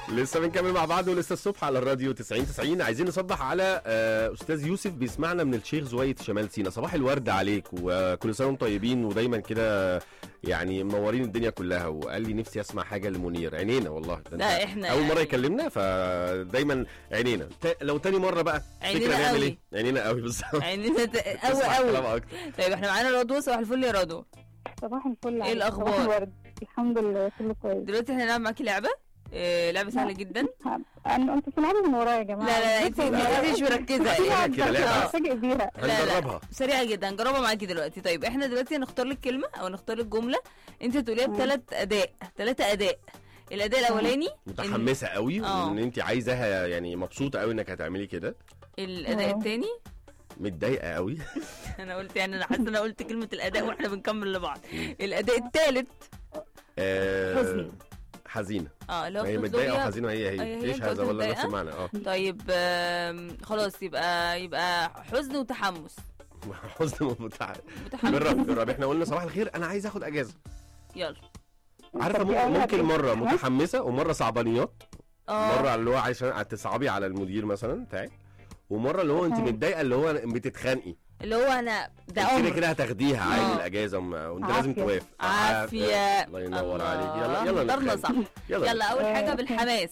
لسه بنكمل مع بعض ولسه الصبح على الراديو 90 90 عايزين نصبح على آه، استاذ يوسف بيسمعنا من الشيخ زويد شمال سينا صباح الورد عليك وكل سنه وانتم طيبين ودايما كده يعني منورين الدنيا كلها وقال لي نفسي اسمع حاجه لمنير عينينا والله ده لا، أنت إحنا اول مره يعني- يكلمنا فدايما عينينا تا- لو تاني مره بقى عينينا فكرة نعمل قوي. ايه عينينا قوي بالظبط عينينا ت- قوي تسمع كلام قوي اكتر طيب احنا معانا رضوى صباح الفل يا رضوى صباح الفل عليك. الأخبار؟ صباح الورد الحمد لله كله كويس دلوقتي احنا هنلعب معاكي لعبه إيه لعبه سهله جدا انا انتوا بتلعبوا من ورايا يا جماعه لا لا انت بصوا، انت مش مركزه كده يعني كده لعبة. هفاجئ بيها لا لا هنجربها سريعه جدا هنجربها معاكي دلوقتي طيب احنا دلوقتي هنختار لك كلمه او نختار لك جمله انت تقوليها مم. بثلاث اداء ثلاثه اداء الاداء الاولاني متحمسه قوي آه. وان انت عايزاها يعني مبسوطه قوي انك هتعملي كده الاداء آه. الثاني متضايقه قوي انا قلت يعني انا حاسه انا قلت كلمه الاداء واحنا بنكمل لبعض الاداء الثالث آه، حزن. حزينه اه اللي هو هي بتطلبيها- متضايقه وحزينه هي هي- هي هي ايش أنت هذا قلت ولا نفس متضايقة؟ المعنى اه طيب آم، خلاص يبقى يبقى حزن وتحمس حزن ومتع متحمس جرب جرب احنا قلنا صباح الخير انا عايز اخد اجازه يلا عارفه طب دي ممكن, أول ممكن هتبقى مره تمام؟ متحمسه ومره صعبانيات اه مره اللي هو عشان تصعبي على المدير مثلا بتاعك ومره اللي هو انت تمام. متضايقه اللي هو بتتخانقي اللي هو انا ده كده عمر كده هتاخديها عادي آه. الاجازه وما- وانت عافية. لازم توافق عافية. الله ينور الله. عليك يلا يلا اخترنا نتخانق. صح يلا يلا اول حاجه آه، بالحماس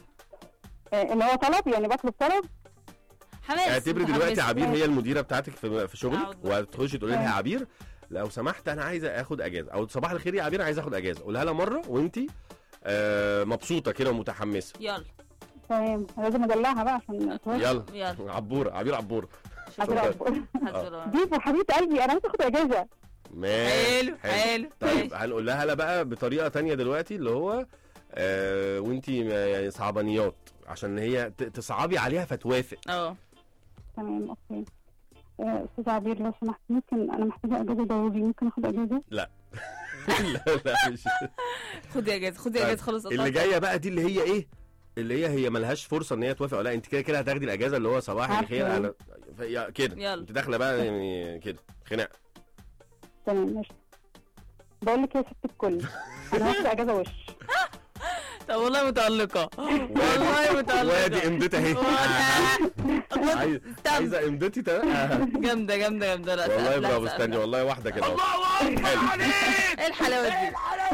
آه، اللي هو طلب يعني بطلب طلب حماس اعتبري متحمس. دلوقتي عبير هي المديره بتاعتك في في شغلك أعوذ بالله. وهتخشي تقولي لها يا آه. عبير لو سمحت انا عايزه اخد اجازه او صباح الخير يا عبير عايزه اخد اجازه قولها لها مره وانت آه مبسوطه كده ومتحمسه يلا تمام لازم ادلعها بقى عشان توافق. يلا يلا عبوره عبير عبوره عبير عبور. هتقولها. دي حبيبه قلبي انا عايزه اخد اجازه ماشي حلو حلو طيب هنقول لها لا بقى بطريقه تانية دلوقتي اللي هو آه وانت يعني صعبانيات عشان هي ت- تصعبي عليها فتوافق اه تمام اوكي آه، استاذ عبير لو سمحت ممكن انا محتاجه اجازه ضروري ممكن اخد اجازه لا لا مش خدي اجازه خدي طيب، اجازه خلاص اللي قطعت. جايه بقى دي اللي هي ايه اللي هي هي ملهاش فرصه ان هي توافق ولا لا انت كده كده هتاخدي الاجازه اللي هو صباح عارفة. الخير على ف- يا- كده يلا. انت داخله بقى يعني كده خناقه تمام ماشي بقول لك يا ست الكل انا هاخد اجازه وش طب والله متألقة والله متألقة وادي امضتي اهي والله- عايز- استنى. عايزه امضتي تا- آه. جامدة جامدة جامدة لا والله سقف، لا برافو سقف، استني لا. والله واحده كده أهو. حلو ايه الحلاوة دي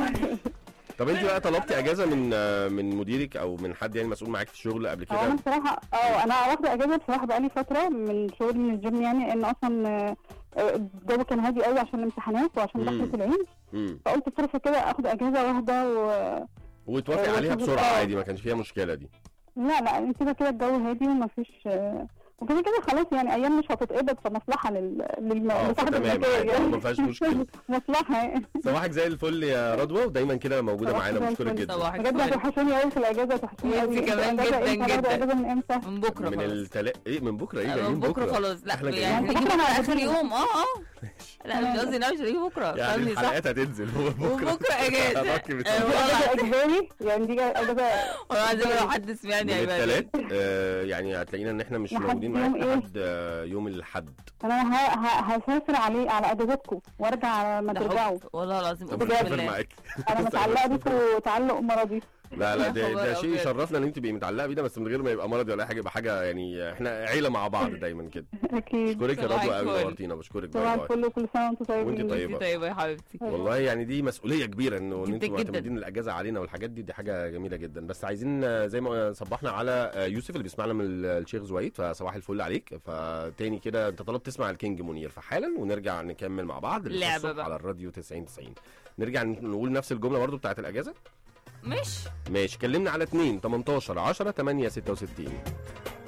طب انت بقى طلبتي اجازه من آه، من مديرك او من حد يعني مسؤول معاك في الشغل قبل هو انا كده بصراحه اه انا واخده اجازه بصراحه بقالي فتره من شغلي من الجيم يعني ان اصلا آه، آه، الجو كان هادي قوي عشان الامتحانات وعشان مم. دخلة العيد امم فقلت فرصه كده اخد اجازه واحده و... وتوافق آه، عليها وشغل- بسرعه آه. عادي ما كانش فيها مشكله دي لا لا كده كده الجو هادي ومفيش آه، وكده كده خلاص يعني ايام مش هتتقبض فمصلحه لل لل- اه لصاحب فتمام المكان عادي يعني ما فيهاش مشكله مصلحه يعني صباحك زي الفل يا رضوى ودايما كده موجوده صباحك معانا زي بشكرك الفل. جدا صباحك بجد فل. هتوحشوني قوي في الاجازه هتوحشوني وانتي قوي كمان الأجازة جدا امتى؟ هناخد جدا. اجازه من امتى؟ من بكرة من خلاص التلا ايه من بكره ايه آه، جايين من بكرة خلاص لا احنا جايين يعني بكرة. هنيجي بكرة بكرة اخر هنعمل يوم اه اه لا مش قصدي لا مش هنيجي بكرة يعني فاهمني صح الحلقات هتنزل هو وبكرة اجازة هنركب آه، التلاتة. والله اجازه اجباري يعني دي اجازه والله العظيم لو حد سمعني من هيبقى الثلاث آه يعني هتلاقينا ان احنا مش لحد موجودين يوم معاك إيه؟ لحد آه يوم الاحد انا ه- ه- هسافر عليه على اجازتكم وارجع على ما ده ترجعوا حب والله العظيم طب اقسم نسافر بالله معاك انا متعلقه بيكم تعلق مرضي لا لا ده, خبر ده شيء أبيض. يشرفنا ان انت تبقي متعلقه بينا بس من غير ما يبقى مرضي ولا أي حاجه يبقى حاجه يعني احنا عيله مع بعض دايما كده اكيد بشكرك يا صباح رضوى قوي الفل. نورتينا بشكرك طبعا باي باي كله كل سنه وانتم طيبين وانت طيبة. انت طيبة يا حبيبتي والله يعني دي مسؤوليه كبيره انه ان جدا انتوا جدا. معتمدين الاجازه علينا والحاجات دي دي حاجه جميله جدا بس عايزين آه، زي ما صبحنا على آه، يوسف اللي بيسمعنا من ال- الشيخ زويد فصباح الفل عليك فتاني كده انت طلبت تسمع الكينج منير فحالا ونرجع نكمل مع بعض لسه اللعبة الصبح بقى. على الراديو 90 90 نرجع نقول نفس الجمله برضو بتاعت الاجازه مش ماشي كلمنا على 2 18 10 8 66